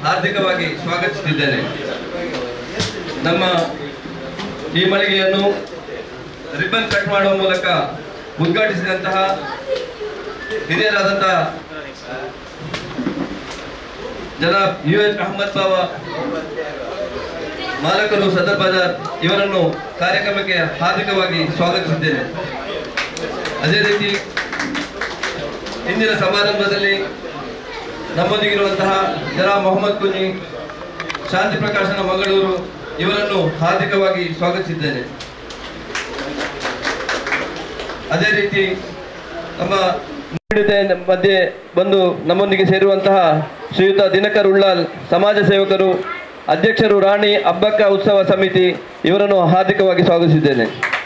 ಹಾರ್ದಿಕವಾಗಿ ಸ್ವಾಗತಿಸುತ್ತಿದ್ದೇನೆ ನಮ್ಮ ಈ ಮಳಿಗೆಯನ್ನು ribbon cut ಮಾಡುವ ಮೂಲಕ ಉದ್ಘಾಟಿಸಿದಂತಹ ಹಿರಿಯರಾದಂತಹ ಜನಾಬ್ ಯು ಎಚ್ ಅಹಮದ್ ಬಾಬಾ ಮಾಲಕರು ಸದರ್ ಬಜಾರ್ ಇವರನ್ನು ಕಾರ್ಯಕ್ರಮಕ್ಕೆ ಹಾರ್ದಿಕವಾಗಿ ಸ್ವಾಗತಿಸಿದ್ದೇನೆ ಅದೇ ರೀತಿ ಇಂದಿನ ಸಮಾರಂಭದಲ್ಲಿ ನಮ್ಮೊಂದಿಗಿರುವಂತಹ ಜನಾಬ್ ಮೊಹಮ್ಮದ್ ಕುಂಜಿ ಶಾಂತಿ ಪ್ರಕಾಶನ ಮಂಗಳೂರು ಇವರನ್ನು ಹಾರ್ದಿಕವಾಗಿ ಸ್ವಾಗತಿಸಿದ್ದೇನೆ ಅದೇ ರೀತಿ ನಮ್ಮ ನೀಡಿದ ಮಧ್ಯೆ ಬಂದು ನಮ್ಮೊಂದಿಗೆ ಸೇರುವಂತಹ ಶ್ರೀಯುತ ದಿನಕರ್ ಉಳ್ಳಾಲ್ ಸಮಾಜ ಸೇವಕರು ಅಧ್ಯಕ್ಷರು ರಾಣಿ ಅಬ್ಬಕ್ಕ ಉತ್ಸವ ಸಮಿತಿ ಇವರನ್ನು ಹಾರ್ದಿಕವಾಗಿ ಸ್ವಾಗತಿಸಿದ್ದೇನೆ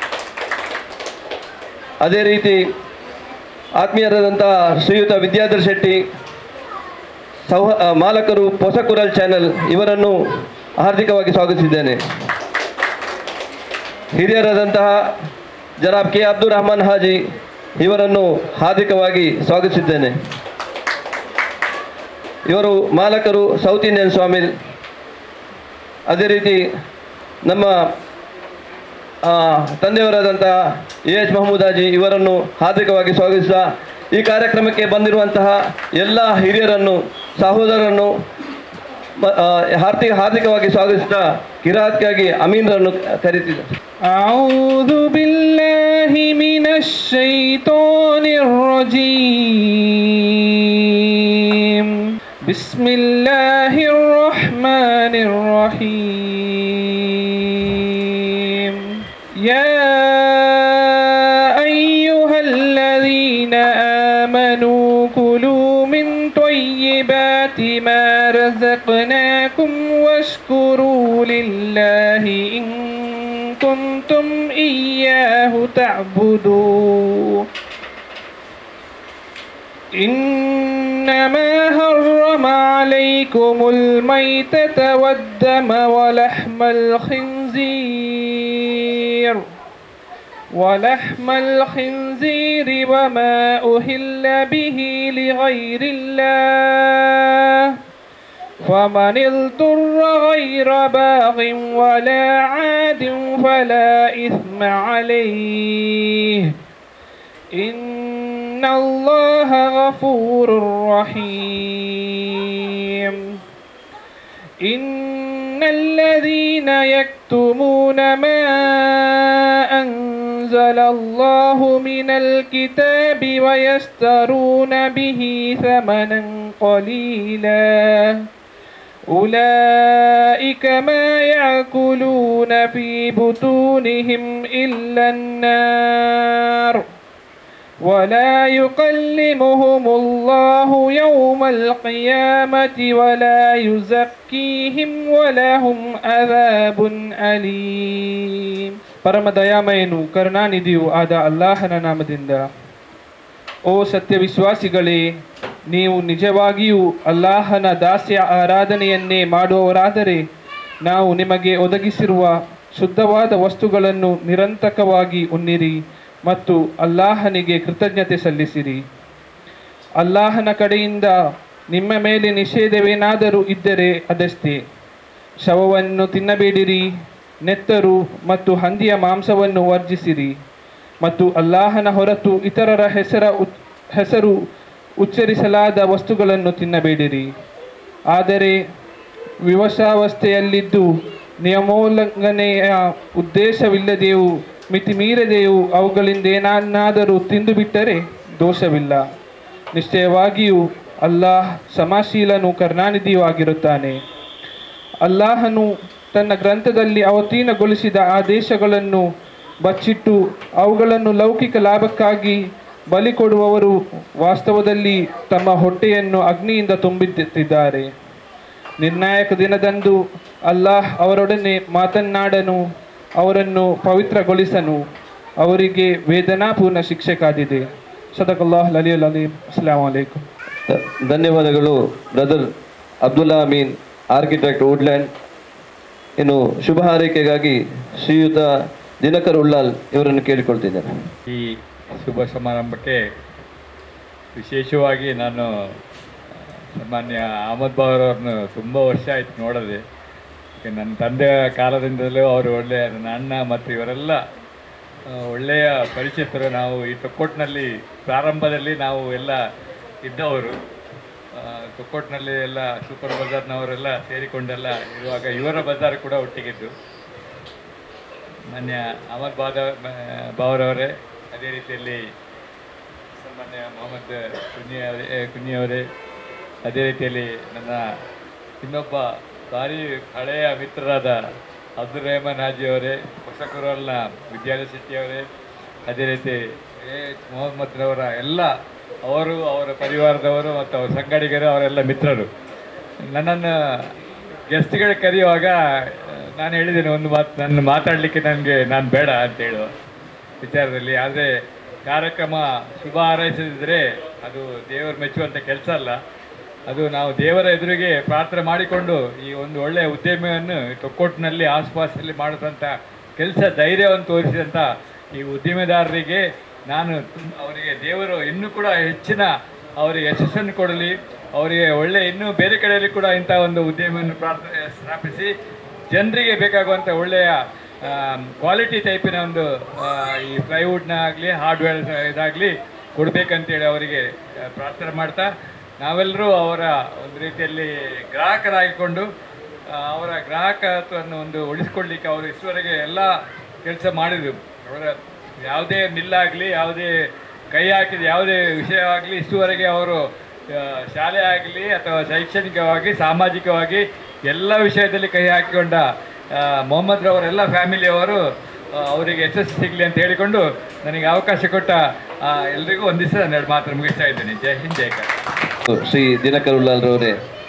ಅದೇ ರೀತಿ ಆತ್ಮೀಯರಾದಂತಹ ಶ್ರೀಯುತ ವಿದ್ಯಾಧರ್ ಶೆಟ್ಟಿ ಸೌಹ ಆ, ಮಾಲಕರು ಹೊಸಕುರಲ್ ಚಾನೆಲ್ ಇವರನ್ನು ಹಾರ್ದಿಕವಾಗಿ ಸ್ವಾಗತಿಸಿದ್ದೇನೆ ಹಿರಿಯರಾದಂತಹ ಜನಾಬ್ ಕೆ ಅಬ್ದುಲ್ ರಹಮಾನ್ ಹಾಜಿ ಇವರನ್ನು ಹಾರ್ದಿಕವಾಗಿ ಸ್ವಾಗತಿಸಿದ್ದೇನೆ ಇವರು ಮಾಲಕರು ಸೌತ್ ಇಂಡಿಯನ್ ಸ್ವಾಮಿಲ್ ಅದೇ ರೀತಿ ನಮ್ಮ ಆ, ತಂದೆಯವರಾದಂತಹ ಎ ಎಚ್ ಮಹಮೂದ್ ಹಾಜಿ ಇವರನ್ನು ಹಾರ್ದಿಕವಾಗಿ ಸ್ವಾಗತಿಸುತ್ತಾ ಈ ಕಾರ್ಯಕ್ರಮಕ್ಕೆ ಬಂದಿರುವಂತಹ ಎಲ್ಲ ಹಿರಿಯರನ್ನು ಸಹೋದರರನ್ನು ಮ- ಆ, ಹಾರ್ದಿಕ ಹಾರ್ದಿಕವಾಗಿ ಸ್ವಾಗತಿಸುತ್ತಾ ಕಿರಾತ್ಗಾಗಿ ಅಮೀನ್ರನ್ನು ಕರೀತಿದ್ದೆ أعوذ بالله من الشيطان الرجيم بسم الله الرحمن الرحيم يا أيها الذين آمنوا كلوا من طيبات ما رزقناكم واشكروا لله إن كنتم إياه تعبدون إنما حرم عليكم الميتة والدم ولحم الخنزير ولحم الخنزير وما أهل به لغير الله فمن اضطر غير باغ ولا عاد فلا إثم عليه إن الله غفور رحيم إن الذين يكتمون ما أنزل الله من الكتاب ويشترون به ثمنا قليلا أولئك ما يأكلون في بطونهم إلا النار ولا يكلمهم الله يوم القيامة ولا يزكيهم ولهم عذاب أليم ಪರಮ ದಯಾಮಯನು ಕರುಣಾನಿಧಿಯೂ ಆದ ಅಲ್ಲಾಹನ ನಾಮದಿಂದ ಓ ಸತ್ಯ ವಿಶ್ವಾಸಿಗಳೇ ನೀವು ನಿಜವಾಗಿಯೂ ಅಲ್ಲಾಹನ ದಾಸ್ಯ ಆರಾಧನೆಯನ್ನೇ ಮಾಡುವವರಾದರೆ ನಾವು ನಿಮಗೆ ಒದಗಿಸಿರುವ ಶುದ್ಧವಾದ ವಸ್ತುಗಳನ್ನು ನಿರಂತಕವಾಗಿ ಉಣ್ಣಿರಿ ಮತ್ತು ಅಲ್ಲಾಹನಿಗೆ ಕೃತಜ್ಞತೆ ಸಲ್ಲಿಸಿರಿ ಅಲ್ಲಾಹನ ಕಡೆಯಿಂದ ನಿಮ್ಮ ಮೇಲೆ ನಿಷೇಧವೇನಾದರೂ ಇದ್ದರೆ ಅದಷ್ಟೇ ಶವವನ್ನು ತಿನ್ನಬೇಡಿರಿ ನೆತ್ತರು ಮತ್ತು ಹಂದಿಯ ಮಾಂಸವನ್ನು ವರ್ಜಿಸಿರಿ ಮತ್ತು ಅಲ್ಲಾಹನ ಹೊರತು ಇತರರ ಹೆಸರ ಉತ್- ಹೆಸರು ಉಚ್ಚರಿಸಲಾದ ವಸ್ತುಗಳನ್ನು ತಿನ್ನಬೇಡಿರಿ ಆದರೆ ವಿವಶಾವಸ್ಥೆಯಲ್ಲಿದ್ದು ನಿಯಮೋಲ್ಲಂಘನೆಯ ಉದ್ದೇಶವಿಲ್ಲದೆಯೂ ಮಿತಿಮೀರದೆಯೂ ಅವುಗಳಿಂದ ಏನಾದರೂ ತಿಂದು ಬಿಟ್ಟರೆ ದೋಷವಿಲ್ಲ ನಿಶ್ಚಯವಾಗಿಯೂ ಅಲ್ಲಾಹ್ ಸಮಶೀಲನು ಕರುಣಾನಿಧಿಯೂ ಆಗಿರುತ್ತಾನೆ ಅಲ್ಲಾಹನು ತನ್ನ ಗ್ರಂಥದಲ್ಲಿ ಅವತೀರ್ಣಗೊಳಿಸಿದ ಆದೇಶಗಳನ್ನು ಬಚ್ಚಿಟ್ಟು ಅವುಗಳನ್ನು ಲೌಕಿಕ ಲಾಭಕ್ಕಾಗಿ ಬಲಿ ಕೊಡುವವರು ವಾಸ್ತವದಲ್ಲಿ ತಮ್ಮ ಹೊಟ್ಟೆಯನ್ನು ಅಗ್ನಿಯಿಂದ ತುಂಬಿಟ್ಟಿದ್ದಾರೆ ನಿರ್ಣಾಯಕ ದಿನದಂದು ಅಲ್ಲಾಹ್ ಅವರೊಡನೆ ಮಾತನಾಡನು ಅವರನ್ನು ಪವಿತ್ರಗೊಳಿಸನು ಅವರಿಗೆ ವೇದನಾಪೂರ್ಣ ಶಿಕ್ಷೆ ಕಾದಿದೆ ಸದಕಲ್ಲಾಹ್ ಅಲಿಯುಲ್ ಅಲೀಂ ಅಸ್ಲಾಂ ವಲೈಕುಂ ಧ- ಧನ್ಯವಾದಗಳು brother Abdulla Ameen architect Woodland ಇನ್ನು ಶುಭ ಹಾರೈಕೆಗಾಗಿ ಶ್ರೀಯುತ ದಿನಕರ್ ಉಳ್ಳಾಲ್ ಇವರನ್ನು ಕೇಳಿಕೊಳ್ತಿದ್ದೇನೆ ಈ ಶುಭ ಸಮಾರಂಭಕ್ಕೆ ವಿಶೇಷವಾಗಿ ನಾನು ಸಾಮಾನ್ಯ ಅಹಮದ್ ಬಾವರವ್ರನ್ನ ತುಂಬ ವರ್ಷ ಆಯ್ತು ನೋಡದೆ ಈಗ ನನ್ನ ತಂದೆಯ ಕಾಲದಿಂದಲೂ ಅವರು ಒಳ್ಳೆಯ ನನ್ನ ಅಣ್ಣ ಮತ್ತು ಇವರೆಲ್ಲ ಆ, ಒಳ್ಳೆಯ ಪರಿಚಿತರು ನಾವು ಈ ತೊಕ್ಕೋಟ್ನಲ್ಲಿ ಪ್ರಾರಂಭದಲ್ಲಿ ನಾವು ಎಲ್ಲ ಇದ್ದವರು ಆ, ತೊಕ್ಕೋಟ್ನಲ್ಲಿ ಎಲ್ಲ ಸೂಪರ್ ಬಜಾರ್ನವರೆಲ್ಲ ಸೇರಿಕೊಂಡೆಲ್ಲ ಇರುವಾಗ ಇವರ ಬಜಾರ್ ಕೂಡ ಒಟ್ಟಿಗಿದ್ದು ಮಾನ್ಯ ಅಹಮದ್ ಬಾದ ಬಾವರವರೇ ಅದೇ ರೀತಿಯಲ್ಲಿ ಸಾಮಾನ್ಯ ಮೊಹಮ್ಮದ್ ಕುನ್ನಿ ಅವರೇ ಏ, ಕುನ್ನಿ ಅವರೇ ಅದೇ ರೀತಿಯಲ್ಲಿ ನನ್ನ ಇನ್ನೊಬ್ಬ ಭಾರಿ ಹಳೆಯ ಮಿತ್ರರಾದ ಅಬ್ದುಲ್ ರೆಹಮಾನ್ ಹಾಜಿ ಅವರೇ ಹೊಸಕೂರಲ್ನ ವಿದ್ಯಾಲಯ ಶೆಟ್ಟಿ ಅವರೇ ಅದೇ ರೀತಿ ಎ ಎಚ್ ಮೊಹಮ್ಮದ್ರವರ ಎಲ್ಲ ಅವರು ಅವರ ಪರಿವಾರದವರು ಮತ್ತು ಅವರ ಸಂಗಡಿಗರು ಅವರೆಲ್ಲ ಮಿತ್ರರು ನನ್ನನ್ನು ಗೆಸ್ಟ್ಗಳು ಕರೆಯುವಾಗ ಆ, ನಾನು ಹೇಳಿದ್ದೇನೆ ಒಂದು ಮಾತು ನನ್ನ ಮಾತಾಡಲಿಕ್ಕೆ ನನಗೆ ನಾನು ಬೇಡ ಅಂತ ಹೇಳುವ ವಿಚಾರದಲ್ಲಿ ಆದರೆ ಕಾರ್ಯಕ್ರಮ ಶುಭ ಹಾರೈಸದಿದ್ದರೆ ಅದು ದೇವರು ಮೆಚ್ಚುವಂಥ ಕೆಲಸ ಅಲ್ಲ ಅದು ನಾವು ದೇವರ ಎದುರಿಗೆ ಪ್ರಾರ್ಥನೆ ಮಾಡಿಕೊಂಡು ಈ ಒಂದು ಒಳ್ಳೆಯ ಉದ್ಯಮವನ್ನು ತೊಕ್ಕೋಟಿನಲ್ಲಿ ಆಸುಪಾಸಲ್ಲಿ ಮಾಡಿದಂಥ ಕೆಲಸ ಧೈರ್ಯವನ್ನು ತೋರಿಸಿದಂಥ ಈ ಉದ್ಯಮೆದಾರರಿಗೆ ನಾನು ತುಂಬ ಅವರಿಗೆ ದೇವರು ಇನ್ನೂ ಕೂಡ ಹೆಚ್ಚಿನ ಅವರಿಗೆ ಯಶಸ್ಸನ್ನು ಕೊಡಲಿ ಅವರಿಗೆ ಒಳ್ಳೆ ಇನ್ನೂ ಬೇರೆ ಕಡೆಯಲ್ಲಿ ಕೂಡ ಇಂಥ ಒಂದು ಉದ್ಯಮವನ್ನು ಪ್ರಾರ್ಥನೆ ಸ್ಥಾಪಿಸಿ ಜನರಿಗೆ ಬೇಕಾಗುವಂಥ ಒಳ್ಳೆಯ ಕ್ವಾಲಿಟಿ ಟೈಪಿನ ಒಂದು ಆ, ಈ ಪ್ಲೈವುಡ್ನ ಆಗಲಿ ಹಾರ್ಡ್ವೇರ್ ಇದಾಗಲಿ ಕೊಡಬೇಕಂತೇಳಿ ಅವರಿಗೆ ಆ, ಪ್ರಾರ್ಥನೆ ಮಾಡ್ತಾ ನಾವೆಲ್ಲರೂ ಅವರ ಒಂದು ರೀತಿಯಲ್ಲಿ ಗ್ರಾಹಕರಾಗಿಕೊಂಡು ಆ, ಅವರ ಗ್ರಾಹಕತ್ವವನ್ನು ಒಂದು ಉಳಿಸ್ಕೊಳ್ಳಿಕ್ಕೆ ಅವರು ಇಷ್ಟವರೆಗೆ ಎಲ್ಲ ಕೆಲಸ ಮಾಡಿದರು ಅವರ ಯಾವುದೇ ನಿಲ್ಲಾಗಲಿ ಯಾವುದೇ ಕೈ ಹಾಕಿದ ಯಾವುದೇ ವಿಷಯವಾಗಲಿ ಇಷ್ಟುವರೆಗೆ ಅವರು ಆ, ಶಾಲೆ ಆಗಲಿ ಅಥವಾ ಶೈಕ್ಷಣಿಕವಾಗಿ ಸಾಮಾಜಿಕವಾಗಿ ಎಲ್ಲ ವಿಷಯದಲ್ಲಿ ಕೈ ಹಾಕಿಕೊಂಡ ಆ, ಮೊಹಮ್ಮದ್ ರವರೆಲ್ಲ ಫ್ಯಾಮಿಲಿಯವರು ಆ, ಅವರಿಗೆ ಯಶಸ್ಸು ಸಿಗಲಿ ಅಂತ ಹೇಳಿಕೊಂಡು ನನಗೆ ಅವಕಾಶ ಕೊಟ್ಟ ಆ, ಎಲ್ರಿಗೂ ಒಂದಿವಸ ಎರಡು ಮಾತ್ರ ಮುಗಿಸ್ತಾ ಇದ್ದೇನೆ ಜೈ ಹಿಂದ್ ಜೈ ಕರ್ನಾಟಕ ಶ್ರೀ ದಿನಕರ್ ಉಳ್ಳಾಲ್ ರವರೇ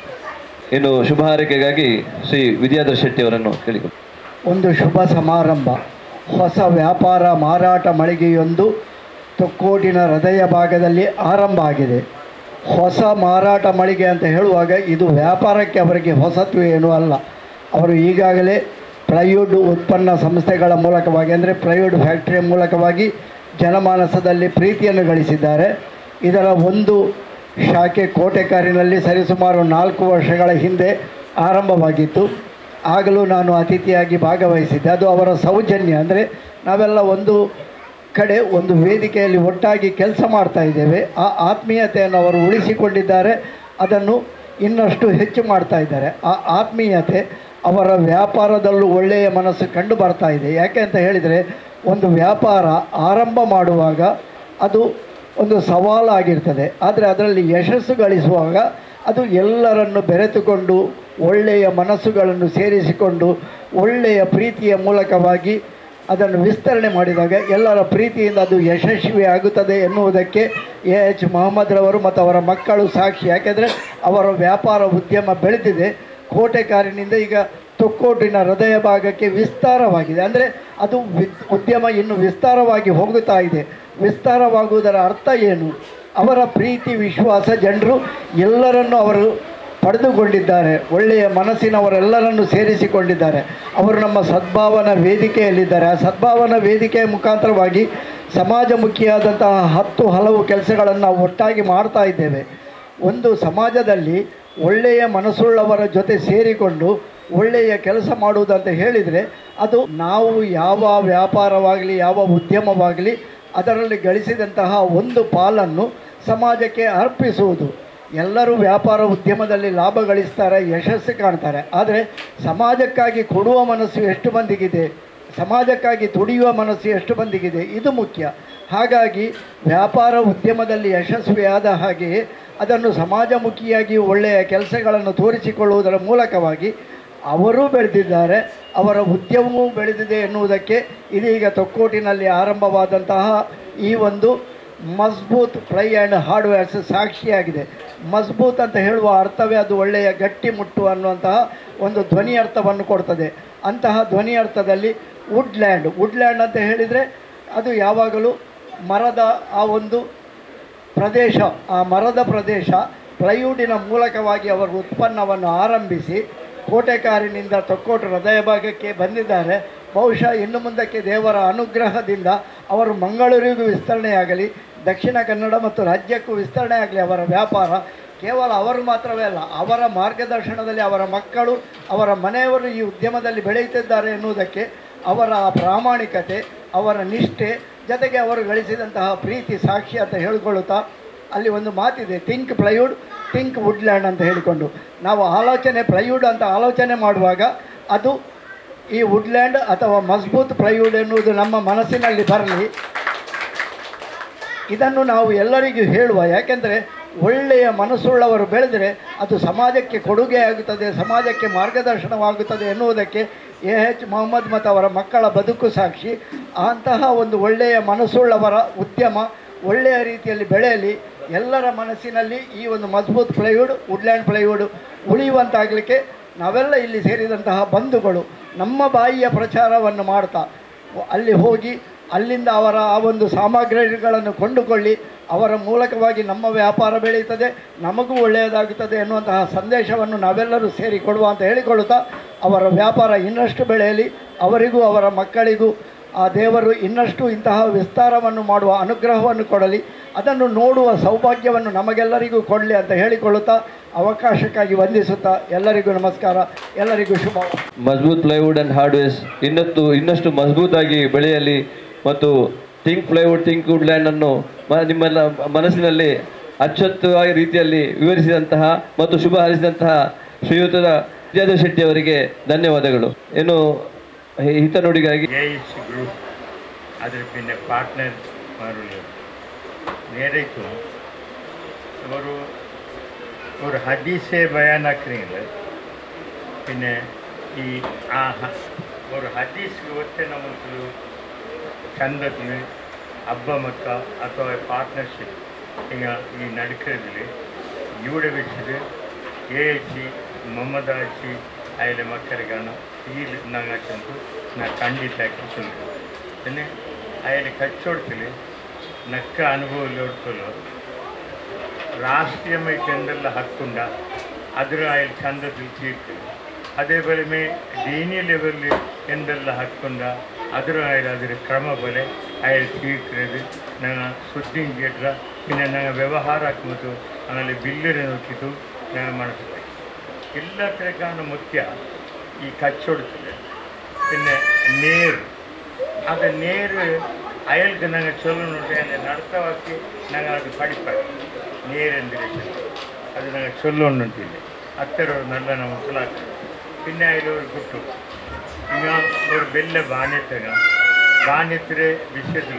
ಇನ್ನು ಶುಭ ಹಾರೈಕೆಗಾಗಿ ಶ್ರೀ ವಿದ್ಯಾಧರ್ ಶೆಟ್ಟಿ ಅವರನ್ನು ಕೇಳಿಕೊಂಡು ಒಂದು ಶುಭ ಸಮಾರಂಭ ಹೊಸ ವ್ಯಾಪಾರ ಮಾರಾಟ ಮಳಿಗೆಯೊಂದು ತೊಕ್ಕೋಟಿನ ಹೃದಯ ಭಾಗದಲ್ಲಿ ಆರಂಭ ಆಗಿದೆ ಹೊಸ ಮಾರಾಟ ಮಳಿಗೆ ಅಂತ ಹೇಳುವಾಗ ಇದು ವ್ಯಾಪಾರಕ್ಕೆ ಅವರಿಗೆ ಹೊಸತು ಏನೂ ಅಲ್ಲ ಅವರು ಈಗಾಗಲೇ ಪ್ಲೈವುಡ್ ಉತ್ಪನ್ನ ಸಂಸ್ಥೆಗಳ ಮೂಲಕವಾಗಿ ಅಂದರೆ ಪ್ಲೈವುಡ್ ಫ್ಯಾಕ್ಟರಿಯ ಮೂಲಕವಾಗಿ ಜನಮಾನಸದಲ್ಲಿ ಪ್ರೀತಿಯನ್ನು ಗಳಿಸಿದ್ದಾರೆ ಇದರ ಒಂದು ಶಾಖೆ ಕೋಟೆಕಾರಿನಲ್ಲಿ ಸರಿಸುಮಾರು ನಾಲ್ಕು ವರ್ಷಗಳ ಹಿಂದೆ ಆರಂಭವಾಗಿತ್ತು ಆಗಲೂ ನಾನು ಅತಿಥಿಯಾಗಿ ಭಾಗವಹಿಸಿದ್ದೆ ಅದು ಅವರ ಸೌಜನ್ಯ ಅಂದರೆ ನಾವೆಲ್ಲ ಒಂದು ಕಡೆ ಒಂದು ವೇದಿಕೆಯಲ್ಲಿ ಒಟ್ಟಾಗಿ ಕೆಲಸ ಮಾಡ್ತಾ ಇದ್ದೇವೆ ಆ ಆತ್ಮೀಯತೆಯನ್ನು ಅವರು ಉಳಿಸಿಕೊಂಡಿದ್ದಾರೆ ಅದನ್ನು ಇನ್ನಷ್ಟು ಹೆಚ್ಚು ಮಾಡ್ತಾ ಇದ್ದಾರೆ ಆ ಆತ್ಮೀಯತೆ ಅವರ ವ್ಯಾಪಾರದಲ್ಲೂ ಒಳ್ಳೆಯ ಮನಸ್ಸು ಕಂಡು ಬರ್ತಾ ಇದೆ ಯಾಕೆ ಅಂತ ಹೇಳಿದರೆ ಒಂದು ವ್ಯಾಪಾರ ಆರಂಭ ಮಾಡುವಾಗ ಅದು ಒಂದು ಸವಾಲಾಗಿರ್ತದೆ ಆದರೆ ಅದರಲ್ಲಿ ಯಶಸ್ಸು ಗಳಿಸುವಾಗ ಅದು ಎಲ್ಲರನ್ನು ಬೆರೆತುಕೊಂಡು ಒಳ್ಳೆಯ ಮನಸ್ಸುಗಳನ್ನು ಸೇರಿಸಿಕೊಂಡು ಒಳ್ಳೆಯ ಪ್ರೀತಿಯ ಮೂಲಕವಾಗಿ ಅದನ್ನು ವಿಸ್ತರಣೆ ಮಾಡಿದಾಗ ಎಲ್ಲರ ಪ್ರೀತಿಯಿಂದ ಅದು ಯಶಸ್ವಿ ಆಗುತ್ತದೆ ಎನ್ನುವುದಕ್ಕೆ ಎ ಎಚ್ ಮೊಹಮ್ಮದ್ರವರು ಮತ್ತು ಅವರ ಮಕ್ಕಳು ಸಾಕ್ಷಿ ಯಾಕೆಂದರೆ ಅವರ ವ್ಯಾಪಾರ ಉದ್ಯಮ ಬೆಳೆದಿದೆ ಕೋಟೆಕಾರಿನಿಂದ ಈಗ ತೊಕ್ಕೋಟಿನ ಹೃದಯ ಭಾಗಕ್ಕೆ ವಿಸ್ತಾರವಾಗಿದೆ ಅಂದರೆ ಅದು ವಿ ಉದ್ಯಮ ಇನ್ನು ವಿಸ್ತಾರವಾಗಿ ಹೋಗುತ್ತಾ ಇದೆ ವಿಸ್ತಾರವಾಗುವುದರ ಅರ್ಥ ಏನು ಅವರ ಪ್ರೀತಿ ವಿಶ್ವಾಸ ಜನರು ಎಲ್ಲರನ್ನು ಅವರು ಪಡೆದುಕೊಂಡಿದ್ದಾರೆ ಒಳ್ಳೆಯ ಮನಸ್ಸಿನವರೆಲ್ಲರನ್ನು ಸೇರಿಸಿಕೊಂಡಿದ್ದಾರೆ ಅವರು ನಮ್ಮ ಸದ್ಭಾವನ ವೇದಿಕೆಯಲ್ಲಿದ್ದಾರೆ ಆ ಸದ್ಭಾವನ ವೇದಿಕೆಯ ಮುಖಾಂತರವಾಗಿ ಸಮಾಜಮುಖಿಯಾದಂತಹ ಹತ್ತು ಹಲವು ಕೆಲಸಗಳನ್ನು ನಾವು ಒಟ್ಟಾಗಿ ಮಾಡ್ತಾ ಇದ್ದೇವೆ ಒಂದು ಸಮಾಜದಲ್ಲಿ ಒಳ್ಳೆಯ ಮನಸ್ಸುಳ್ಳವರ ಜೊತೆ ಸೇರಿಕೊಂಡು ಒಳ್ಳೆಯ ಕೆಲಸ ಮಾಡುವುದಂತ ಹೇಳಿದರೆ ಅದು ನಾವು ಯಾವ ವ್ಯಾಪಾರವಾಗಲಿ ಯಾವ ಉದ್ಯಮವಾಗಲಿ ಅದರಲ್ಲಿ ಗಳಿಸಿದಂತಹ ಒಂದು ಪಾಲನ್ನು ಸಮಾಜಕ್ಕೆ ಅರ್ಪಿಸುವುದು ಎಲ್ಲರೂ ವ್ಯಾಪಾರ ಉದ್ಯಮದಲ್ಲಿ ಲಾಭ ಗಳಿಸ್ತಾರೆ ಯಶಸ್ಸು ಕಾಣ್ತಾರೆ ಆದರೆ ಸಮಾಜಕ್ಕಾಗಿ ಕೊಡುವ ಮನಸ್ಸು ಎಷ್ಟು ಮಂದಿಗಿದೆ ಸಮಾಜಕ್ಕಾಗಿ ದುಡಿಯುವ ಮನಸ್ಸು ಎಷ್ಟು ಮಂದಿಗಿದೆ ಇದು ಮುಖ್ಯ ಹಾಗಾಗಿ ವ್ಯಾಪಾರ ಉದ್ಯಮದಲ್ಲಿ ಯಶಸ್ವಿಯಾದ ಹಾಗೆಯೇ ಅದನ್ನು ಸಮಾಜಮುಖಿಯಾಗಿ ಒಳ್ಳೆಯ ಕೆಲಸಗಳನ್ನು ತೋರಿಸಿಕೊಳ್ಳುವುದರ ಮೂಲಕವಾಗಿ ಅವರೂ ಬೆಳೆದಿದ್ದಾರೆ ಅವರ ಉದ್ಯಮವೂ ಬೆಳೆದಿದೆ ಎನ್ನುವುದಕ್ಕೆ ಇದೀಗ ತೊಕ್ಕೋಟಿನಲ್ಲಿ ಆರಂಭವಾದಂತಹ ಈ ಒಂದು ಮಜ್ಬೂತ್ ಫ್ರೈ ಆ್ಯಂಡ್ ಹಾರ್ಡ್ವೇರ್ಸ್ ಸಾಕ್ಷಿಯಾಗಿದೆ ಮಜ್ಬೂತ್ ಅಂತ ಹೇಳುವ ಅರ್ಥವೇ ಅದು ಒಳ್ಳೆಯ ಗಟ್ಟಿ ಮುಟ್ಟು ಅನ್ನುವಂತಹ ಒಂದು ಧ್ವನಿ ಅರ್ಥವನ್ನು ಕೊಡ್ತದೆ ಅಂತಹ ಧ್ವನಿ ಅರ್ಥದಲ್ಲಿ ವುಡ್ಲ್ಯಾಂಡ್ ವುಡ್ಲ್ಯಾಂಡ್ ಅಂತ ಹೇಳಿದರೆ ಅದು ಯಾವಾಗಲೂ ಮರದ ಆ ಒಂದು ಪ್ರದೇಶ ಆ ಮರದ ಪ್ರದೇಶ ಪ್ಲೈವುಡಿನ ಮೂಲಕವಾಗಿ ಅವರು ಉತ್ಪನ್ನವನ್ನು ಆರಂಭಿಸಿ ಕೋಟೆಕಾರಿನಿಂದ ತೊಕ್ಕೋಟು ಹೃದಯ ಭಾಗಕ್ಕೆ ಬಂದಿದ್ದಾರೆ ಬಹುಶಃ ಇನ್ನು ಮುಂದಕ್ಕೆ ದೇವರ ಅನುಗ್ರಹದಿಂದ ಅವರು ಮಂಗಳೂರಿಗೂ ವಿಸ್ತರಣೆಯಾಗಲಿ ದಕ್ಷಿಣ ಕನ್ನಡ ಮತ್ತು ರಾಜ್ಯಕ್ಕೂ ವಿಸ್ತರಣೆ ಆಗಲಿ ಅವರ ವ್ಯಾಪಾರ ಕೇವಲ ಅವರು ಮಾತ್ರವೇ ಅಲ್ಲ ಅವರ ಮಾರ್ಗದರ್ಶನದಲ್ಲಿ ಅವರ ಮಕ್ಕಳು ಅವರ ಮನೆಯವರು ಈ ಉದ್ಯಮದಲ್ಲಿ ಬೆಳೆಯುತ್ತಿದ್ದಾರೆ ಎನ್ನುವುದಕ್ಕೆ ಅವರ ಪ್ರಾಮಾಣಿಕತೆ ಅವರ ನಿಷ್ಠೆ ಜೊತೆಗೆ ಅವರು ಗಳಿಸಿದಂತಹ ಪ್ರೀತಿ ಸಾಕ್ಷಿ ಅಂತ ಹೇಳಿಕೊಳ್ಳುತ್ತಾ ಅಲ್ಲಿ ಒಂದು ಮಾತಿದೆ ಥಿಂಕ್ ಪ್ಲೈವುಡ್ ಥಿಂಕ್ ವುಡ್ಲ್ಯಾಂಡ್ ಅಂತ ಹೇಳಿಕೊಂಡು ನಾವು ಆಲೋಚನೆ ಪ್ಲೈವುಡ್ ಅಂತ ಆಲೋಚನೆ ಮಾಡುವಾಗ ಅದು ಈ ವುಡ್ಲ್ಯಾಂಡ್ ಅಥವಾ ಮಜಬೂತ್ ಪ್ಲೈವುಡ್ ಎನ್ನುವುದು ನಮ್ಮ ಮನಸ್ಸಿನಲ್ಲಿ ಬರಲಿ ಇದನ್ನು ನಾವು ಎಲ್ಲರಿಗೂ ಹೇಳುವ ಯಾಕೆಂದರೆ ಒಳ್ಳೆಯ ಮನಸ್ಸುಳ್ಳವರು ಬೆಳೆದರೆ ಅದು ಸಮಾಜಕ್ಕೆ ಕೊಡುಗೆ ಆಗುತ್ತದೆ ಸಮಾಜಕ್ಕೆ ಮಾರ್ಗದರ್ಶನವಾಗುತ್ತದೆ ಎನ್ನುವುದಕ್ಕೆ ಎ ಎಚ್ ಮೊಹಮ್ಮದ್ ಮತ್ತು ಅವರ ಮಕ್ಕಳ ಬದುಕು ಸಾಕ್ಷಿ ಅಂತಹ ಒಂದು ಒಳ್ಳೆಯ ಮನಸ್ಸುಳ್ಳವರ ಉದ್ಯಮ ಒಳ್ಳೆಯ ರೀತಿಯಲ್ಲಿ ಬೆಳೆಯಲಿ ಎಲ್ಲರ ಮನಸ್ಸಿನಲ್ಲಿ ಈ ಒಂದು ಮಜಬೂತ್ ಪ್ಲೈವುಡ್ ವುಡ್ಲ್ಯಾಂಡ್ ಪ್ಲೈವುಡ್ ಉಳಿಯುವಂತಾಗಲಿಕ್ಕೆ ನಾವೆಲ್ಲ ಇಲ್ಲಿ ಸೇರಿದಂತಹ ಬಂಧುಗಳು ನಮ್ಮ ಬಾಯಿಯ ಪ್ರಚಾರವನ್ನು ಮಾಡ್ತಾ ಅಲ್ಲಿ ಹೋಗಿ ಅಲ್ಲಿಂದ ಅವರ ಆ ಒಂದು ಸಾಮಗ್ರಿಗಳನ್ನು ಕೊಂಡುಕೊಳ್ಳಿ ಅವರ ಮೂಲಕವಾಗಿ ನಮ್ಮ ವ್ಯಾಪಾರ ಬೆಳೆಯುತ್ತದೆ ನಮಗೂ ಒಳ್ಳೆಯದಾಗುತ್ತದೆ ಎನ್ನುವಂತಹ ಸಂದೇಶವನ್ನು ನಾವೆಲ್ಲರೂ ಸೇರಿ ಕೊಡುವ ಅಂತ ಹೇಳಿಕೊಳ್ಳುತ್ತಾ ಅವರ ವ್ಯಾಪಾರ ಇನ್ನಷ್ಟು ಬೆಳೆಯಲಿ ಅವರಿಗೂ ಅವರ ಮಕ್ಕಳಿಗೂ ಆ ದೇವರು ಇನ್ನಷ್ಟು ಇಂತಹ ವಿಸ್ತಾರವನ್ನು ಮಾಡುವ ಅನುಗ್ರಹವನ್ನು ಕೊಡಲಿ ಅದನ್ನು ನೋಡುವ ಸೌಭಾಗ್ಯವನ್ನು ನಮಗೆಲ್ಲರಿಗೂ ಕೊಡಲಿ ಅಂತ ಹೇಳಿಕೊಳ್ಳುತ್ತಾ ಅವಕಾಶಕ್ಕಾಗಿ ವಂದಿಸುತ್ತಾ ಎಲ್ಲರಿಗೂ ನಮಸ್ಕಾರ ಎಲ್ಲರಿಗೂ ಶುಭ ಮಜಬೂತ್ ಪ್ಲೈವುಡ್ ಆ್ಯಂಡ್ ಹಾರ್ಡ್ವೇರ್ಸ್ ಇನ್ನಷ್ಟು ಇನ್ನಷ್ಟು ಮಜಬೂತಾಗಿ ಬೆಳೆಯಲಿ ಮತ್ತು think plywood think Woodland ಅನ್ನು ಮ- ನಿಮ್ಮೆಲ್ಲ ಮನಸ್ಸಿನಲ್ಲಿ ಅಚ್ಚೊತ್ತುವಾಗಿ ರೀತಿಯಲ್ಲಿ ವಿವರಿಸಿದಂತಹ ಮತ್ತು ಶುಭ ಹಾರೈಸಿದಂತಹ ಶ್ರೀಯುತದ ವಿಜಯಾದ ಶೆಟ್ಟಿ ಅವರಿಗೆ ಧನ್ಯವಾದಗಳು ಏನು ಹಿ- ಹಿತನುಡಿಗಾಗಿ ജെയ്സ് ഗ്രൂപ്പ് അതിൽ പിന്നെ പാർട്ട്ണർമാരുള്ള നേരേക്കും ഒരു ഒരു ഹദീസെ ബയാനാക്കുന്നത് പിന്നെ ഈ ആ ಹ- ഒരു ಹದೀಸ್ ಒತ್ತೆ ನಮ್ಮದು ಚಂದದಲ್ಲಿ ಹಬ್ಬ ಮಕ್ಕ ಅಥವಾ ಪಾರ್ಟ್ನರ್ಶಿಪ್ ಈಗ ಈ ನಡ್ಕದಲ್ಲಿ ಇವಡೆ വെച്ചത് ಎ ಎಚ್ ಮೊಹಮ್ಮದ್ ಆಚಿ ಅಯ್ಯಲ ಮಕ್ಕಳಿಗಾನ ಈ ನಂಗೆ ಚಂದು ನಾ ಖಂಡಿತ ಚಂದು പിന്നെ അയാൾ കച്ചവടത്തിൽ നക്ക അനുഭവത്തിലോട്ടുള്ള രാഷ്ട്രീയമായിട്ട് എന്തെല്ലാം ഹക്കുണ്ട അതിന് അയാൾ ചന്തത്തിൽ തീർക്കും അതേപോലെ മേ ദീനീയ ലെവലിൽ എന്തെല്ലാം ഹക്കുണ്ട അതിന് അയാൾ അതിന് ಕ್ರಮ പോലെ അയാൾ തീർക്കുന്നത് ഞങ്ങൾ ಸುದ್ದಿ ಕೇಟ್ರ പിന്നെ ഞങ്ങൾ ವ್ಯವಹಾರ ಹಾಕ್ಬೋದು ಆಮೇಲೆ ಬಿಲ್ಲರೆ ನೋಕಿದ್ದು ഞങ്ങൾ മനസ്സിലാക്കി എല്ലാത്തിനേക്കാളും മുഖ്യ ഈ കച്ചവടത്തിൽ പിന്നെ നേർ അത് നേര് അയാൾക്ക് ഞങ്ങൾ ചൊല്ലുന്നുണ്ട് അതിനെ നടത്തവാക്കി ഞങ്ങൾ അത് പഠിപ്പാണ് നേരെന്തിനെ അത് ഞങ്ങൾ ചൊല്ലുന്നുണ്ടില്ല അത്ര ഒരു നല്ല മനസ്സിലാക്കുക പിന്നെ അതിലൊരു കുട്ടു നിങ്ങൾ ഒരു വലിയ ബാണ്യത്തക ബാണ്യത്തിൻ്റെ വിഷയത്തിൽ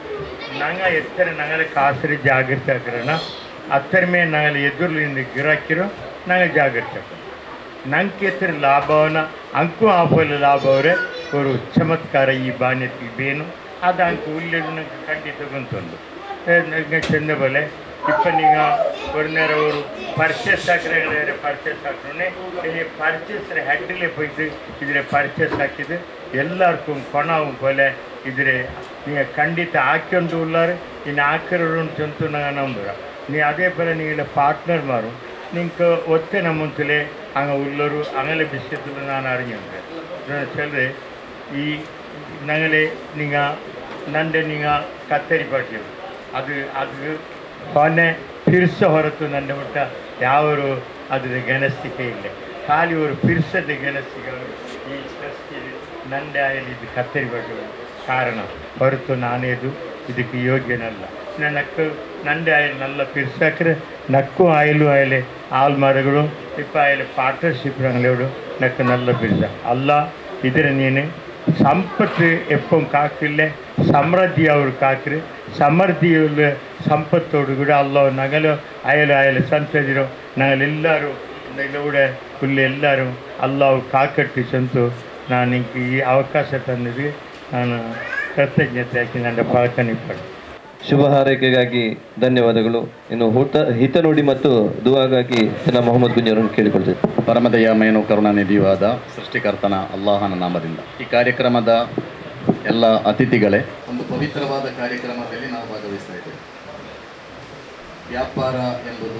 ഞങ്ങൾ എത്ര ഞങ്ങളെ കാസരി ಜಾಗೃತಿ ಹಾಕಿರೋಣ ಅತ್ತರಮೇ ഞങ്ങൾ ಎದುರಿನಿಂದ ಗಿರಾಕಿರೋ ഞങ്ങൾ ಜಾಗೃತಿ ಹಾಕೋಣ ನಂಗೆ ಎತ್ತರ ಲಾಭವನ್ನ ಅಂಕು ಆಫಲ್ಲಿ ಲಾಭವರೆ ஒரு ಚಮತ್ಕಾರ ಈ ಬಾಣ್ಯಕ್ಕೆ ಬೇನು ಅದು ಅಂಕು ಉಳ್ಳದು ನಂಗೆ ಖಂಡಿತ ಗೊಂತೊಂದು ನಂಗೆ ಚೆಂದ ಬಲೆ ಇಪ್ಪ ನೀಗ ஒரு நேரம் ஒரு பர்ச்சேஸ் ஆக்குற பர்ச்சேஸ் ஆக்கணுன்னே ಈ ಪರ್ಚೇಸ್ ಹೆಡ್ಡಲ್ಲೇ போயிட்டு ಇದ್ರೆ ಪರ್ಚೇಸ್ ಹಾಕಿದ್ದು ಎಲ್ಲರಿಗೂ ಕೊಣವು പോലെ ಇದ್ರೆ ನೀವು ಖಂಡಿತ ಹಾಕ್ಕೊಂಡು ಉಳ್ಳಾರು ಇನ್ನು ಹಾಕಿರೋರು ಚಂತು ನಂಗೆ ನಂಬುರ ನೀ ಅದೇ പോലെ ನೀವೆಲ್ಲ ಪಾರ್ಟ್ನರ್ ಮಾರು നിങ്ങൾക്ക് ഒറ്റ നമ്മത്തിലെ അങ്ങ് ഉള്ളൊരു അങ്ങനെ വിഷയത്തിൽ ഞാൻ അറിഞ്ഞുണ്ട് എന്ന് വെച്ചാൽ ഈ ഞങ്ങളെ നിങ്ങ നന്റെ നിങ്ങ ಕತ್ತರಿ ಪಾಟ್ಲು ಅದು ಅದು ಕೊನೆ ಪಿರ್ಸ ಹೊರತು ನನ್ನ ಬಿಟ್ಟ ಯಾವರು ಅದ್ರ ಗೆಣಸ್ತಿಕೆ ಇಲ್ಲ ಖಾಲಿ ಒಂದು ಪಿರ್ಸದ ಗೆಣಸ್ತಿಗೆ ಈ ಸಸ್ತಿ ನಂದೆ ಆಯಲಿ ಇದು ಕತ್ತರಿ ಪಾಟ್ಲು ಕಾರಣ ಹೊರತು ನಾನೇದು ಇದಕ್ಕೆ ಯೋಗ್ಯನಲ್ಲ ನಕ್ಕು ನಂದೆ ಆಯಲ್ ನಲ್ಲ ಪಿರ್ಸಾಕ್ರೆ ನಕ್ಕು ಆಯಲು ಆಯಲೆ ಆಲ್ ಮರಗಳು ಇಪ್ಪ ಆಯಲೆ ಪಾರ್ಟ್ನರ್ಶಿಪ್ ರಂಗಲೇಡು ನಕ್ಕು ನಲ್ಲ ಪಿರ್ಸ ಅಲ್ಲ ಇದ್ರೆ ನೀನು സമ്പത്ത് എപ്പം കാക്കില്ലേ സമൃദ്ധി അവർ കാക്കര് സമൃദ്ധിയുള്ള സമ്പത്തോടുകൂടി അല്ലോ ഞങ്ങളോ അയലോ അയല ಸಂತದಿರೋ ഞങ്ങളെല്ലാവരും ഇതിലൂടെ പുള്ളി എല്ലാവരും ಅಲ್ಲಾವು ಕಾಕಟ್ಟು ಸಂತು ನಾನು ನಿಂಗೆ ಈ ಅವಕಾಶ ತಂದಿದ್ದು ನಾನು ಕೃತಜ್ಞತೆ ಹಾಕಿ ನನ್ನ ಪಾಲ್ಕನಿಪ್ಪಡೆ ಶುಭ ಹಾರೈಕೆಗಾಗಿ ಧನ್ಯವಾದಗಳು ಇನ್ನು ಹುತ ಹಿತನುಡಿ ಮತ್ತು ದುವಾಗಾಗಿ ಜನ ಮೊಹಮ್ಮದ್ ಗುಂಜಿ ಅವರನ್ನು ಕೇಳಿಕೊಳ್ತೇವೆ ಪರಮದಯಾಮಯನು ಕರುಣಾನಿಧಿಯೂ ಆದ ಸೃಷ್ಟಿಕರ್ತನ ಅಲ್ಲಾಹನ ನಾಮದಿಂದ ಈ ಕಾರ್ಯಕ್ರಮದ ಎಲ್ಲ ಅತಿಥಿಗಳೇ ಒಂದು ಪವಿತ್ರವಾದ ಕಾರ್ಯಕ್ರಮದಲ್ಲಿ ನಾವು ಭಾಗವಹಿಸ್ತಾ ಇದ್ದೇವೆ ವ್ಯಾಪಾರ ಎಂಬುದು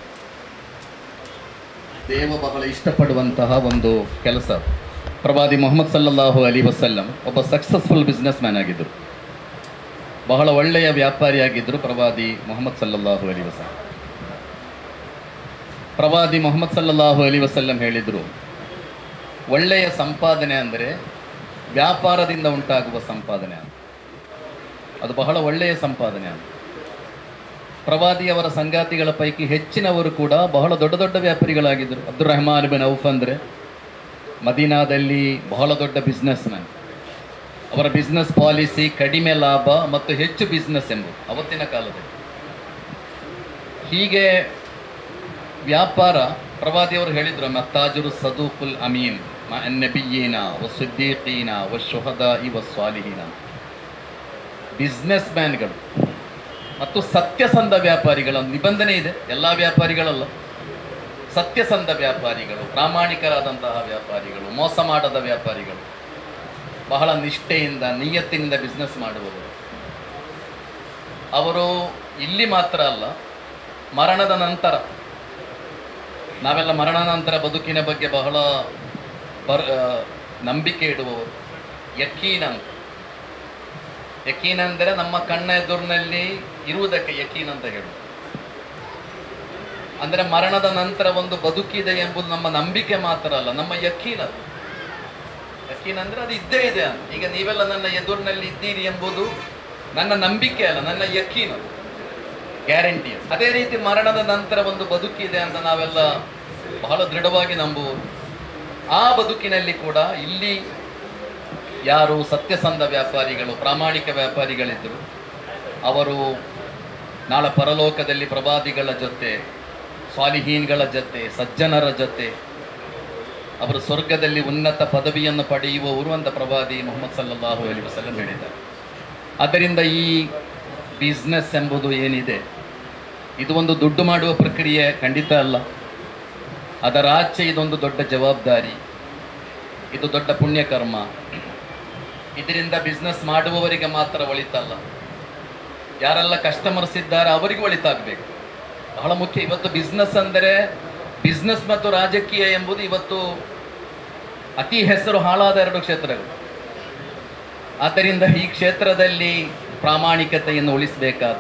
ದೇವ ಬಹಳ ಇಷ್ಟಪಡುವಂತಹ ಒಂದು ಕೆಲಸ ಪ್ರವಾದಿ ಮೊಹಮ್ಮದ್ ಸಲ್ಲಲ್ಲಾಹು ಅಲಿ ವಸಲ್ಲಂ ಒಬ್ಬ ಸಕ್ಸಸ್ಫುಲ್ ಬಿಸ್ನೆಸ್ ಮ್ಯಾನ್ ಆಗಿದ್ದರು ಬಹಳ ಒಳ್ಳೆಯ ವ್ಯಾಪಾರಿಯಾಗಿದ್ದರು ಪ್ರವಾದಿ ಮೊಹಮ್ಮದ್ ಸಲ್ಲಲ್ಲಾಹು ಅಲಿ ವಸಲ್ಲಂ ಪ್ರವಾದಿ ಮೊಹಮ್ಮದ್ ಸಲ್ಲಲ್ಲಾಹು ಅಲಿ ವಸಲ್ಲಂ ಹೇಳಿದರು ಒಳ್ಳೆಯ ಸಂಪಾದನೆ ಅಂದರೆ ವ್ಯಾಪಾರದಿಂದ ಉಂಟಾಗುವ ಸಂಪಾದನೆ ಅಂತ ಅದು ಬಹಳ ಒಳ್ಳೆಯ ಸಂಪಾದನೆ ಅಂತ ಪ್ರವಾದಿಯವರ ಸಂಗಾತಿಗಳ ಪೈಕಿ ಹೆಚ್ಚಿನವರು ಕೂಡ ಬಹಳ ದೊಡ್ಡ ದೊಡ್ಡ ವ್ಯಾಪಾರಿಗಳಾಗಿದ್ದರು ಅಬ್ದುಲ್ ರಹಮಾನ್ ಬಿನ್ ಔಫ್ ಅಂದರೆ ಮದೀನಾದಲ್ಲಿ ಬಹಳ ದೊಡ್ಡ ಬಿಸ್ನೆಸ್ ಮ್ಯಾನ್ ಅವರ ಬಿಸ್ನೆಸ್ ಪಾಲಿಸಿ ಕಡಿಮೆ ಲಾಭ ಮತ್ತು ಹೆಚ್ಚು ಬಿಸ್ನೆಸ್ ಎಂಬುದು ಅವತ್ತಿನ ಕಾಲದಲ್ಲಿ ಹೀಗೆ ವ್ಯಾಪಾರ ಪ್ರವಾದಿಯವರು ಹೇಳಿದ್ರು ಮತ್ತಾಜುರು ಸದೂಕುಲ್ ಅಮೀನ್ ಮ ನಬಿಯೀನ ವ ಸುದ್ದೀಕೀನ ವ ಶುಹದ ಇವ ಸ್ವಾಲಿಹೀನ ಬಿಸ್ನೆಸ್ ಮ್ಯಾನ್ಗಳು ಮತ್ತು ಸತ್ಯಸಂಧ ವ್ಯಾಪಾರಿಗಳ ಒಂದು ನಿಬಂಧನೆ ಇದೆ ಎಲ್ಲ ವ್ಯಾಪಾರಿಗಳಲ್ಲ ಸತ್ಯಸಂಧ ವ್ಯಾಪಾರಿಗಳು ಪ್ರಾಮಾಣಿಕರಾದಂತಹ ವ್ಯಾಪಾರಿಗಳು ಮೋಸ ಮಾಡದ ವ್ಯಾಪಾರಿಗಳು ಬಹಳ ನಿಷ್ಠೆಯಿಂದ ನಿಯತ್ತಿನಿಂದ ಬಿಸ್ನೆಸ್ ಮಾಡುವವರು ಅವರು ಇಲ್ಲಿ ಮಾತ್ರ ಅಲ್ಲ ಮರಣದ ನಂತರ ನಾವೆಲ್ಲ ಮರಣ ನಂತರ ಬದುಕಿನ ಬಗ್ಗೆ ಬಹಳ ಬರ್ ಆ, ನಂಬಿಕೆ ಇಡುವವರು ಯಕೀನ್ ಅಂತ ಯಕೀನ್ ಅಂದರೆ ನಮ್ಮ ಕಣ್ಣ ಎದುರಿನಲ್ಲಿ ಇರುವುದಕ್ಕೆ ಯಕೀನ್ ಅಂತ ಹೇಳುವುದು ಅಂದರೆ ಮರಣದ ನಂತರ ಒಂದು ಬದುಕಿದೆ ಎಂಬುದು ನಮ್ಮ ನಂಬಿಕೆ ಮಾತ್ರ ಅಲ್ಲ ನಮ್ಮ ಯಕೀನ್ ಅದು ಯಕೀನ್ ಅಂದ್ರೆ ಅದು ಇದ್ದೇ ಇದೆ ಅಂತ ಈಗ ನೀವೆಲ್ಲ ನನ್ನ ಎದುರಿನಲ್ಲಿ ಇದ್ದೀರಿ ಎಂಬುದು ನನ್ನ ನಂಬಿಕೆ ಅಲ್ಲ ನನ್ನ ಯಕೀನ್ ಅದು ಗ್ಯಾರಂಟಿ ಅದೇ ರೀತಿ ಮರಣದ ನಂತರ ಒಂದು ಬದುಕಿದೆ ಅಂತ ನಾವೆಲ್ಲ ಬಹಳ ದೃಢವಾಗಿ ನಂಬುವುದು ಆ ಬದುಕಿನಲ್ಲಿ ಕೂಡ ಇಲ್ಲಿ ಯಾರು ಸತ್ಯಸಂಧ ವ್ಯಾಪಾರಿಗಳು ಪ್ರಾಮಾಣಿಕ ವ್ಯಾಪಾರಿಗಳಿದ್ದರು ಅವರು ನಾಳೆ ಪರಲೋಕದಲ್ಲಿ ಪ್ರವಾದಿಗಳ ಜೊತೆ ಸ್ವಾಲಿಹೀನ್ಗಳ ಜೊತೆ ಸಜ್ಜನರ ಜೊತೆ ಅವರು ಸ್ವರ್ಗದಲ್ಲಿ ಉನ್ನತ ಪದವಿಯನ್ನು ಪಡೆಯುವವರು ಅಂತ ಪ್ರವಾದಿ ಮೊಹಮ್ಮದ್ ಸಲ್ಲಲ್ಲಾಹು ಅಲಿ ವಸಲ್ಲಂ ಹೇಳಿದ್ದಾರೆ ಆದ್ದರಿಂದ ಈ ಬಿಸ್ನೆಸ್ ಎಂಬುದು ಏನಿದೆ ಇದು ಒಂದು ದುಡ್ಡು ಮಾಡುವ ಪ್ರಕ್ರಿಯೆ ಖಂಡಿತ ಅಲ್ಲ ಅದರ ಆಚೆ ಇದೊಂದು ದೊಡ್ಡ ಜವಾಬ್ದಾರಿ ಇದು ದೊಡ್ಡ ಪುಣ್ಯಕರ್ಮ ಇದರಿಂದ ಬಿಸ್ನೆಸ್ ಮಾಡುವವರಿಗೆ ಮಾತ್ರ ಒಳಿತಲ್ಲ ಯಾರೆಲ್ಲ ಕಸ್ಟಮರ್ಸ್ ಇದ್ದಾರೆ ಅವರಿಗೂ ಒಳಿತಾಗಬೇಕು ಬಹಳ ಮುಖ್ಯ ಇವತ್ತು ಬಿಸ್ನೆಸ್ ಅಂದರೆ ಬಿಸ್ನೆಸ್ ಮತ್ತು ರಾಜಕೀಯ ಎಂಬುದು ಇವತ್ತು ಅತಿ ಹೆಸರು ಹಾಳಾದ ಎರಡು ಕ್ಷೇತ್ರಗಳು ಆದ್ದರಿಂದ ಈ ಕ್ಷೇತ್ರದಲ್ಲಿ ಪ್ರಾಮಾಣಿಕತೆಯನ್ನು ಉಳಿಸಬೇಕಾದ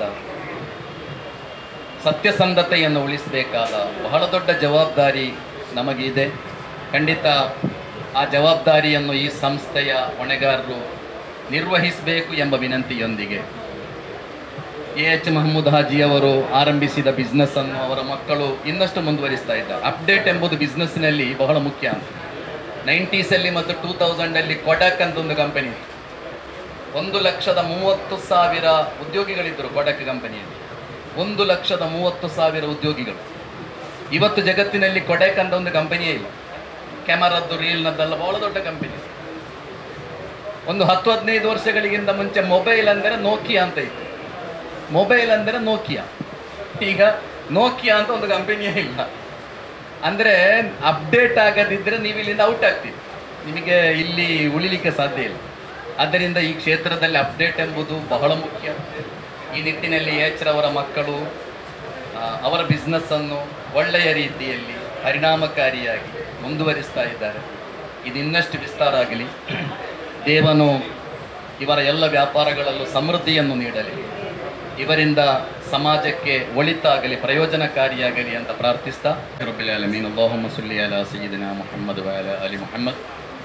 ಸತ್ಯಸಂಧತೆಯನ್ನು ಉಳಿಸಬೇಕಾದ ಬಹಳ ದೊಡ್ಡ ಜವಾಬ್ದಾರಿ ನಮಗಿದೆ ಖಂಡಿತ ಆ ಜವಾಬ್ದಾರಿಯನ್ನು ಈ ಸಂಸ್ಥೆಯ ಹೊಣೆಗಾರರು ನಿರ್ವಹಿಸಬೇಕು ಎಂಬ ವಿನಂತಿಯೊಂದಿಗೆ ಎ ಎಚ್ ಮಹಮ್ಮೂದ್ ಹಾಜಿ ಅವರು ಆರಂಭಿಸಿದ ಬಿಸ್ನೆಸ್ ಅನ್ನು ಅವರ ಮಕ್ಕಳು ಇನ್ನಷ್ಟು ಮುಂದುವರಿಸ್ತಾ ಇದ್ದಾರೆ ಅಪ್ಡೇಟ್ ಎಂಬುದು ಬಿಸ್ನೆಸ್ನಲ್ಲಿ ಬಹಳ ಮುಖ್ಯ ಅಂತ ನೈಂಟೀಸಲ್ಲಿ ಮತ್ತು ಟೂ ತೌಸಂಡಲ್ಲಿ ಕೊಡಕ್ ಅಂತ ಒಂದು ಕಂಪನಿ ಇತ್ತು ಒಂದು ಲಕ್ಷದ ಮೂವತ್ತು ಸಾವಿರ ಉದ್ಯೋಗಿಗಳಿದ್ದರು ಕೊಡಕ್ ಕಂಪನಿಯಲ್ಲಿ ಒಂದು ಲಕ್ಷದ ಮೂವತ್ತು ಸಾವಿರ ಉದ್ಯೋಗಿಗಳು ಇವತ್ತು ಜಗತ್ತಿನಲ್ಲಿ ಕೊಡೆಕ್ ಅಂತ ಒಂದು ಕಂಪನಿಯೇ ಇಲ್ಲ ಕ್ಯಾಮರದ್ದು ರೀಲ್ನದ್ದೆಲ್ಲ ಬಹಳ ದೊಡ್ಡ ಕಂಪನಿ ಒಂದು ಹತ್ತು ಹದಿನೈದು ವರ್ಷಗಳಿಗಿಂತ ಮುಂಚೆ ಮೊಬೈಲ್ ಅಂದರೆ ನೋಕಿಯಾ ಅಂತ ಇತ್ತು ಮೊಬೈಲ್ ಅಂದರೆ ನೋಕಿಯಾ ಈಗ ನೋಕಿಯಾ ಅಂತ ಒಂದು ಕಂಪನಿಯೇ ಇಲ್ಲ ಅಂದರೆ ಅಪ್ಡೇಟ್ ಆಗದಿದ್ದರೆ ನೀವು ಇಲ್ಲಿಂದ ಔಟ್ ಆಗ್ತೀರಿ ನಿಮಗೆ ಇಲ್ಲಿ ಉಳಿಲಿಕ್ಕೆ ಸಾಧ್ಯ ಇಲ್ಲ ಆದ್ದರಿಂದ ಈ ಕ್ಷೇತ್ರದಲ್ಲಿ ಅಪ್ಡೇಟ್ ಎಂಬುದು ಬಹಳ ಮುಖ್ಯ ಈ ನಿಟ್ಟಿನಲ್ಲಿ ಎಚ್ರವರ ಮಕ್ಕಳು ಆ, ಅವರ ಬಿಸ್ನೆಸ್ಸನ್ನು ಒಳ್ಳೆಯ ರೀತಿಯಲ್ಲಿ ಪರಿಣಾಮಕಾರಿಯಾಗಿ ಮುಂದುವರಿಸ್ತಾ ಇದ್ದಾರೆ ಇದು ಇನ್ನಷ್ಟು ವಿಸ್ತಾರ ಆಗಲಿ ದೇವನು ಇವರ ಎಲ್ಲ ವ್ಯಾಪಾರಗಳಲ್ಲೂ ಸಮೃದ್ಧಿಯನ್ನು ನೀಡಲಿ ಇವರಿಂದ ಸಮಾಜಕ್ಕೆ ಒಳಿತಾಗಲಿ ಪ್ರಯೋಜನಕಾರಿಯಾಗಲಿ ಅಂತ ಪ್ರಾರ್ಥಿಸ್ತಾ ರಬ್ಬಿಲ್ ಆಲಮೀನ್ ಅಲ್ಲಾಹುಮ್ಮ ಸಲ್ಲಿ ಅಲಾ ಸಯ್ಯಿದಿನಾ ಮುಹಮ್ಮದ್ ವ ಅಲಾ ಅಲಿ ಮುಹಮ್ಮದ್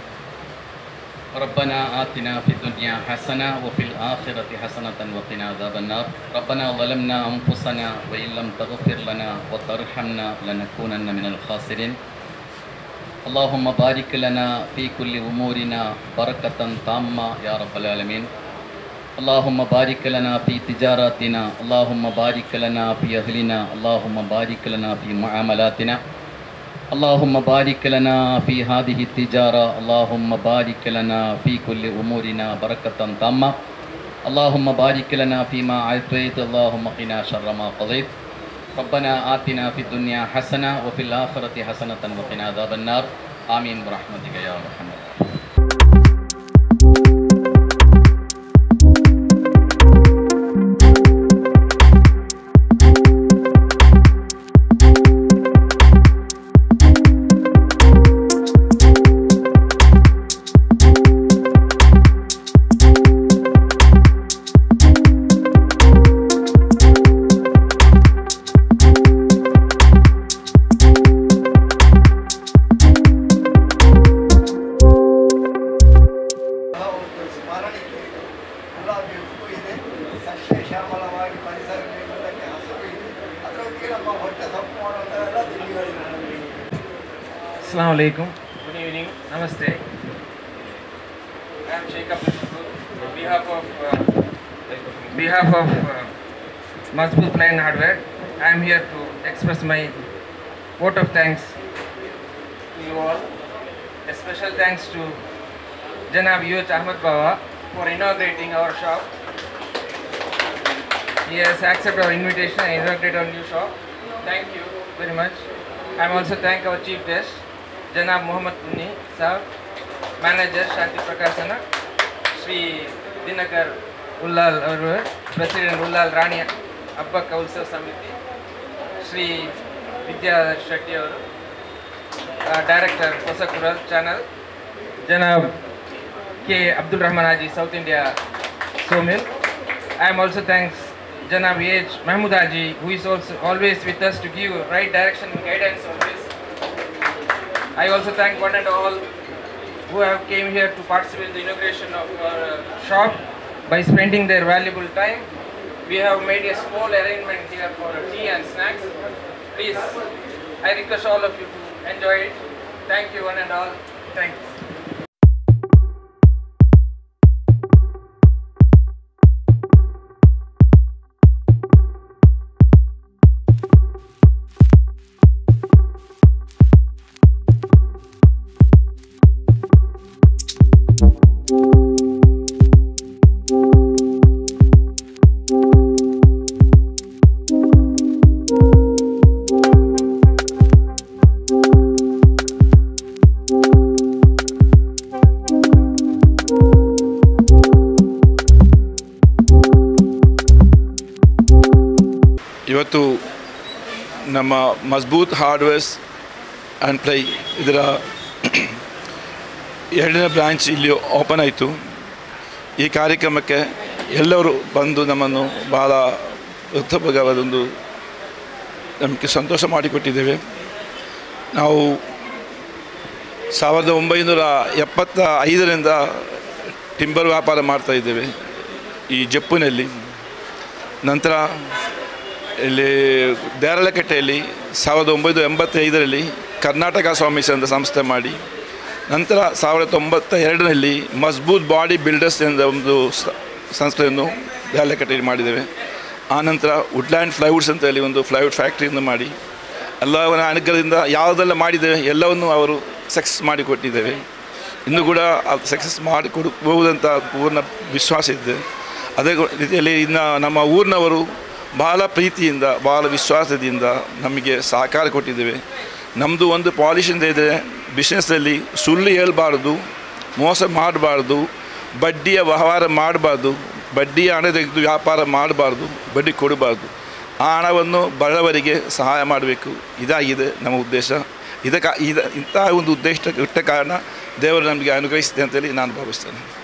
ربنا آتنا في الدنيا حسنة وفي الآخرة حسنة وقنا عذاب النار ربنا ظلمنا أنفسنا وإن لم تغفر لنا وترحمنا لنكونن من الخاسرين اللهم بارك لنا في كل أمورنا بركة تامة يا رب العالمين اللهم بارك لنا في تجاراتنا اللهم بارك لنا في أهلنا اللهم بارك لنا في معاملاتنا اللهم بارك لنا في هذه التجارة اللهم بارك لنا في كل أمورنا بركة تامة اللهم بارك لنا فيما أعطيت اللهم قنا شر ما قضيت ربنا آتنا في الدنيا حسنة وفي الآخرة حسنة وقنا عذاب النار آمين برحمتك يا محمد ಸಸ್ಯ ಶ್ಯಾಮಲವಾಗಿ ಪರಿಸರ ನೀಡುವುದಕ್ಕೆ ಹಸಿರು ಇದೆ ಅದರೊಟ್ಟಿಗೆ ನಮ್ಮ ಹೊಟ್ಟೆ ಸೊಪ್ಪು ಮಾಡುವಂಥವೆಲ್ಲ ತಿಂಡಿಗಳಿವೆ ನಮಗೆ Assalamu alaikum. Good evening. Namaste. I am Sheikh Abdul Shakur. On behalf of uh, behalf of uh, Mazboot Plain Hardware, I am here to express my vote of thanks to you all. A special thanks to Janab Yuj Ahmad Bawa for inaugurating our shop. He has accepted our invitation and inaugurated our new shop. Thank you very much. I am also thank our chief guest, Janab Muhammad Punni, sir, manager Shanti Prakasana, Sri Dinakar Ullal, our President Ullal Rani Abbaka Ulsav Samiti, Sri Vidya Shetty, our uh, director Kosakural channel, Janab K. Abdul Rahman Haji, South India Sawmill. I am also thanks Janab H. Mahmood Haji, who is also always with us to give right direction and guidance on this. I also thank one and all who have came here to participate in the inauguration of our uh, shop by spending their valuable time. We have made a small arrangement here for tea and snacks. Please, I request all of you to enjoy it. Thank you one and all. Thanks. ಇವತ್ತು ನಮ್ಮ Mazboot hardwares and ply ಇದರ ಎರಡನೇ branch ಇಲ್ಲಿ open ಆಯಿತು ಈ ಕಾರ್ಯಕ್ರಮಕ್ಕೆ ಎಲ್ಲರೂ ಬಂದು ನಮ್ಮನ್ನು ಭಾಳ ಹೃತ್ಪೂರ್ವಕವಾದೊಂದು ನಮಗೆ ಸಂತೋಷ ಮಾಡಿಕೊಟ್ಟಿದ್ದೇವೆ ನಾವು ಸಾವಿರದ ಒಂಬೈನೂರ ಎಪ್ಪತ್ತ ಐದರಿಂದ ಟಿಂಬರ್ ವ್ಯಾಪಾರ ಮಾಡ್ತಾ ಇದ್ದೇವೆ ಈ ಜಪ್ಪುನಲ್ಲಿ ನಂತರ ಇಲ್ಲಿ ದೇರಳಕಟ್ಟೆಯಲ್ಲಿ ಸಾವಿರದ ಒಂಬೈನೂರ ಎಂಬತ್ತೈದರಲ್ಲಿ ಕರ್ನಾಟಕ ಸ್ವಾಮೀಸ್ ಅಂತ ಸಂಸ್ಥೆ ಮಾಡಿ ನಂತರ ಸಾವಿರದ ತೊಂಬತ್ತ ಎರಡರಲ್ಲಿ ಮಜ್ಬೂತ್ ಬಾಡಿ ಬಿಲ್ಡರ್ಸ್ ಎಂದ ಒಂದು ಸ- ಸಂಸ್ಥೆಯನ್ನು ದೇರಳಕಟ್ಟೆಯಲ್ಲಿ ಮಾಡಿದ್ದೇವೆ ಆನಂತರ ವುಡ್ಲ್ಯಾಂಡ್ ಫ್ಲೈವುಡ್ಸ್ ಅಂತ ಹೇಳಿ ಒಂದು ಫ್ಲೈವುಡ್ ಫ್ಯಾಕ್ಟ್ರಿಯನ್ನು ಮಾಡಿ ಎಲ್ಲವನ್ನ ಅನುಗ್ರಹದಿಂದ ಯಾವುದೆಲ್ಲ ಮಾಡಿದ್ದೇವೆ ಎಲ್ಲವನ್ನು ಅವರು ಸಕ್ಸಸ್ ಮಾಡಿಕೊಟ್ಟಿದ್ದೇವೆ ಇನ್ನೂ ಕೂಡ ಅದು ಸಕ್ಸಸ್ ಮಾಡಿಕೊಡಬಹುದಂತ ಪೂರ್ಣ ವಿಶ್ವಾಸ ಇದೆ ಅದೇ ಗೊ- ರೀತಿಯಲ್ಲಿ ಇನ್ನು ನಮ್ಮ ಊರಿನವರು ಬಹಳ ಪ್ರೀತಿಯಿಂದ ಬಹಳ ವಿಶ್ವಾಸದಿಂದ ನಮಗೆ ಸಹಕಾರ ಕೊಟ್ಟಿದ್ದೇವೆ ನಮ್ಮದು ಒಂದು ಪಾಲಿಶಿಂದ ಇದೆ ಬಿಸ್ನೆಸ್ಸಲ್ಲಿ ಸುಳ್ಳು ಹೇಳ್ಬಾರ್ದು ಮೋಸ ಮಾಡಬಾರ್ದು ಬಡ್ಡಿಯ ವ್ಯವಹಾರ ಮಾಡಬಾರ್ದು ಬಡ್ಡಿಯ ಹಣ ತೆಗೆದು ವ್ಯಾಪಾರ ಮಾಡಬಾರ್ದು ಬಡ್ಡಿ ಕೊಡಬಾರ್ದು ಆ ಹಣವನ್ನು ಬಡವರಿಗೆ ಸಹಾಯ ಮಾಡಬೇಕು ಇದಾಗಿದೆ ನಮ್ಮ ಉದ್ದೇಶ ಇದಕ್ಕೆ ಇದ ಇಂತಹ ಒಂದು ಉದ್ದೇಶ ಇಟ್ಟ ಕಾರಣ ದೇವರು ನಮಗೆ ಅನುಗ್ರಹಿಸಿದೆ ಅಂತೇಳಿ ನಾನು ಭಾವಿಸ್ತೇನೆ